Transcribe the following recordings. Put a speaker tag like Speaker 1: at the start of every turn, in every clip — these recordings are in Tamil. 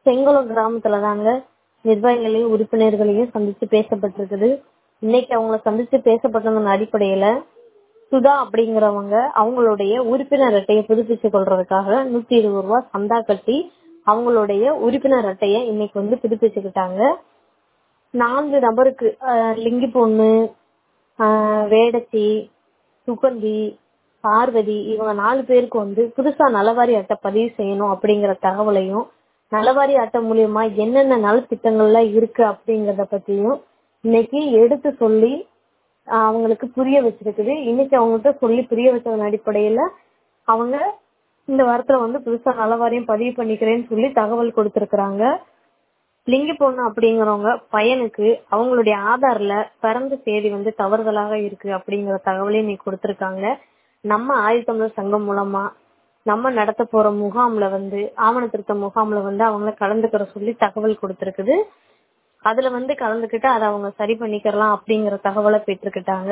Speaker 1: செங்கோலம் கிராமத்துல தாங்க நிர்வாகிகளையும் உறுப்பினர்களையும் சந்திச்சு பேசப்பட்டிருக்குது இன்னைக்கு அவங்கள சந்திச்சு பேசப்பட்டதன் அடிப்படையில சுதா அப்படிங்கிறவங்க அவங்களுடைய உறுப்பினர் அட்டையை புதுப்பிச்சு கொள்றதுக்காக நூத்தி இருபது ரூபாய் சந்தா கட்டி அவங்களுடைய உறுப்பினர் அட்டையை இன்னைக்கு வந்து புதுப்பிச்சுக்கிட்டாங்க நான்கு நபருக்கு ஆஹ் லிங்கி பொண்ணு ஆஹ் வேடச்சி சுகந்தி பார்வதி இவங்க நாலு பேருக்கு வந்து புதுசா நலவாரி அட்டை பதிவு செய்யணும் அப்படிங்கிற தகவலையும் நலவாரி அட்டை மூலியமா என்னென்ன நலத்திட்டங்கள்லாம் இருக்கு அப்படிங்கறத பத்தியும் இன்னைக்கு எடுத்து சொல்லி ஆஹ் அவங்களுக்கு புரிய வச்சிருக்குது இன்னைக்கு அவங்ககிட்ட சொல்லி புரிய வச்சதன் அடிப்படையில அவங்க இந்த வாரத்துல வந்து புதுசா நலவாரியம் பதிவு பண்ணிக்கிறேன்னு சொல்லி தகவல் கொடுத்திருக்கிறாங்க லிங்கி பொண்ணு அப்படிங்கிறவங்க பையனுக்கு அவங்களுடைய ஆதார்ல பிறந்த தேதி வந்து தவறுதலாக இருக்கு அப்படிங்கிற தகவலையும் நீ கொடுத்திருக்காங்க நம்ம ஆயுத்தமிழர் சங்கம் மூலமா நம்ம நடத்த போற முகாம்ல வந்து ஆவண திருத்த முகாம்ல வந்து அவங்கள கலந்துக்கிற சொல்லி தகவல் கொடுத்திருக்குது அதுல வந்து கலந்துக்கிட்டு அதை அவங்க சரி பண்ணிக்கலாம் அப்படிங்கிற தகவலை பெற்றுக்கிட்டாங்க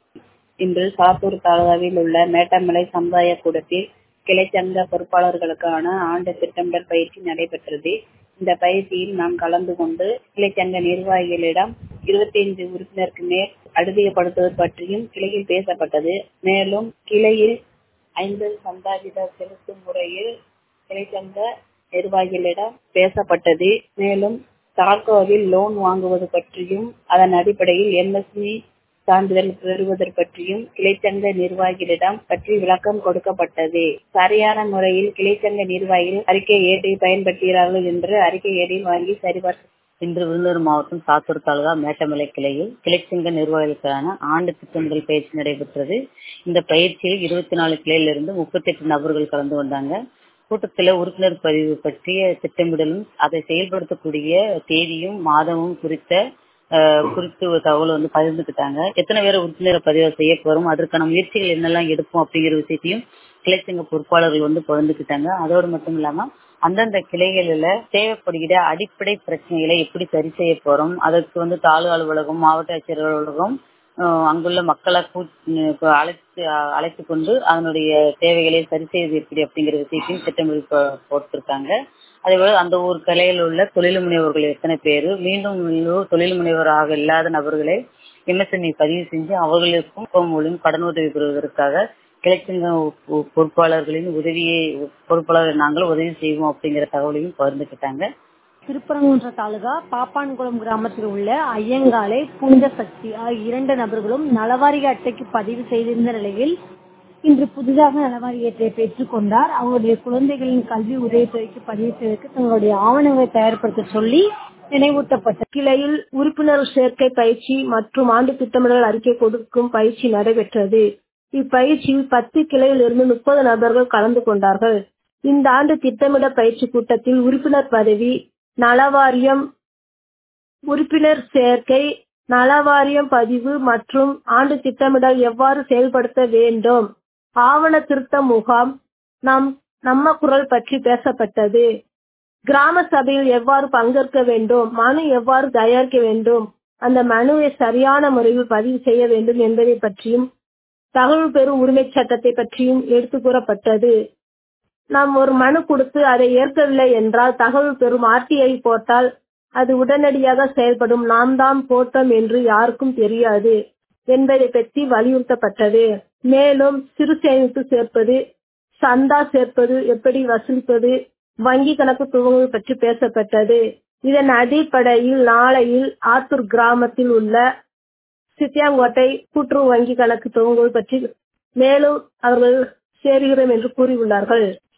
Speaker 2: இன்று சாத்தூர் தாலுகாவில் உள்ள மேட்டமலை சமுதாய கூடத்தில் கிளைச்சங்க பொறுப்பாளர்களுக்கான ஆண்டு திட்டமிடல் பயிற்சி நடைபெற்றது இந்த பயிற்சியில் நாம் கலந்து கொண்டு கிளைச்சங்க நிர்வாகிகளிடம் இருபத்தி ஐந்து உறுப்பினருக்கு மேல் அடிமைப்படுத்துவது பற்றியும் கிளையில் பேசப்பட்டது மேலும் கிளையில் ஐம்பது சந்தாவித செலுத்தும் முறையில் கிளைச்சங்க நிர்வாகிகளிடம் பேசப்பட்டது மேலும் தாக்கோவில் லோன் வாங்குவது பற்றியும் அதன் அடிப்படையில் எம்எஸ்சி சான்றிதழ் பெறுவது பற்றியும் கிளைச்சங்க நிர்வாகிகளிடம் பற்றி விளக்கம் கொடுக்கப்பட்டது சரியான முறையில் கிளைச்சங்க நிர்வாகிகள் அறிக்கை ஏட்டை பயன்படுத்துகிறார்கள் என்று அறிக்கை ஏட்டில் வாங்கி சரிபார்க்க
Speaker 3: இன்று விருதுநகர் மாவட்டம் சாத்தூர் தாலுகா மேட்டமலை கிளையில் கிளைச்சங்க நிர்வாகிகளுக்கான ஆண்டு திட்டமிடல் பயிற்சி நடைபெற்றது இந்த பயிற்சியில் இருபத்தி நாலு கிளையிலிருந்து முப்பத்தி எட்டு நபர்கள் கலந்து கொண்டாங்க கூட்டத்தில் உறுப்பினர் பதிவு பற்றிய திட்டமிடலும் அதை செயல்படுத்தக்கூடிய தேதியும் மாதமும் குறித்த குறித்து ஒரு தகவல் வந்து பகிர்ந்துக்கிட்டாங்க எத்தனை பேர் உறுப்பினரை பதிவு செய்ய போறோம் அதற்கான முயற்சிகள் என்னெல்லாம் எடுப்போம் அப்படிங்கிற விஷயத்தையும் கிளைச்சங்க பொறுப்பாளர்கள் வந்து பகிர்ந்துக்கிட்டாங்க அதோடு மட்டும் இல்லாம அந்தந்த கிளைகளில் தேவைப்படுகிற அடிப்படை பிரச்சனைகளை எப்படி சரி செய்ய போறோம் அதற்கு வந்து தாலுகா அலுவலகம் மாவட்ட ஆட்சியர் அலுவலகம் அங்குள்ள மக்களை அழைத்து அழைத்து கொண்டு அதனுடைய தேவைகளை சரி செய்வது எப்படி அப்படிங்கிற விஷயத்தையும் திட்டமிடல் போட்டிருக்காங்க அதே போல அந்த ஊர் கிளையில் உள்ள தொழில் முனைவோர்கள் எத்தனை பேர் மீண்டும் தொழில் முனைவராக இல்லாத நபர்களை எம்எஸ்எம்இ பதிவு செஞ்சு அவர்களுக்கும் மூலம் கடன் உதவி பெறுவதற்காக கிளைச்சங்க பொறுப்பாளர்களின் உதவியை பொறுப்பாளர் நாங்கள் உதவி செய்வோம் அப்படிங்கிற தகவலையும் பகிர்ந்துக்கிட்டாங்க
Speaker 1: திருப்பரங்குன்ற தாலுகா பாப்பான்குளம் கிராமத்தில் உள்ள ஐயங்காலை புனித சக்தி ஆகிய இரண்டு நபர்களும் நலவாரிய அட்டைக்கு பதிவு செய்திருந்த நிலையில் இன்று புதிதாக நலவாரிய அட்டையை பெற்றுக் கொண்டார் அவருடைய குழந்தைகளின் கல்வி உதவித்தொகைக்கு பதிவு செய்வதற்கு தங்களுடைய ஆவணங்களை தயார்படுத்த சொல்லி நினைவூட்டப்பட்ட கிளையில் உறுப்பினர் சேர்க்கை பயிற்சி மற்றும் ஆண்டு திட்டமிடல் அறிக்கை கொடுக்கும் பயிற்சி நடைபெற்றது இப்பயிற்சியில் பத்து கிளையில் இருந்து முப்பது நபர்கள் கலந்து கொண்டார்கள் இந்த ஆண்டு திட்டமிட பயிற்சி கூட்டத்தில் உறுப்பினர் பதவி நலவாரியம் உறுப்பினர் சேர்க்கை நலவாரியம் பதிவு மற்றும் ஆண்டு திட்டமிடல் எவ்வாறு செயல்படுத்த வேண்டும் ஆவண திருத்த முகாம் நம் நம்ம குரல் பற்றி பேசப்பட்டது கிராம சபையில் எவ்வாறு பங்கேற்க வேண்டும் மனு எவ்வாறு தயாரிக்க வேண்டும் அந்த மனுவை சரியான முறையில் பதிவு செய்ய வேண்டும் என்பதை பற்றியும் தகவல் பெறும் உரிமை சட்டத்தை பற்றியும் எடுத்து கூறப்பட்டது நாம் ஒரு மனு கொடுத்து அதை ஏற்கவில்லை என்றால் தகவல் பெறும் ஆர்டிஐ போட்டால் அது உடனடியாக செயல்படும் நாம் தான் போட்டோம் என்று யாருக்கும் தெரியாது என்பதை பற்றி வலியுறுத்தப்பட்டது மேலும் சிறு சேமிப்பு சேர்ப்பது சந்தா சேர்ப்பது எப்படி வசூலிப்பது வங்கி கணக்கு துவங்குவது பற்றி பேசப்பட்டது இதன் அடிப்படையில் நாளையில் ஆத்தூர் கிராமத்தில் உள்ள சித்தியாங்கோட்டை கூட்டுறவு வங்கி கணக்கு துவங்குவது பற்றி மேலும் அவர்கள் சேருகிறோம் என்று கூறியுள்ளார்கள்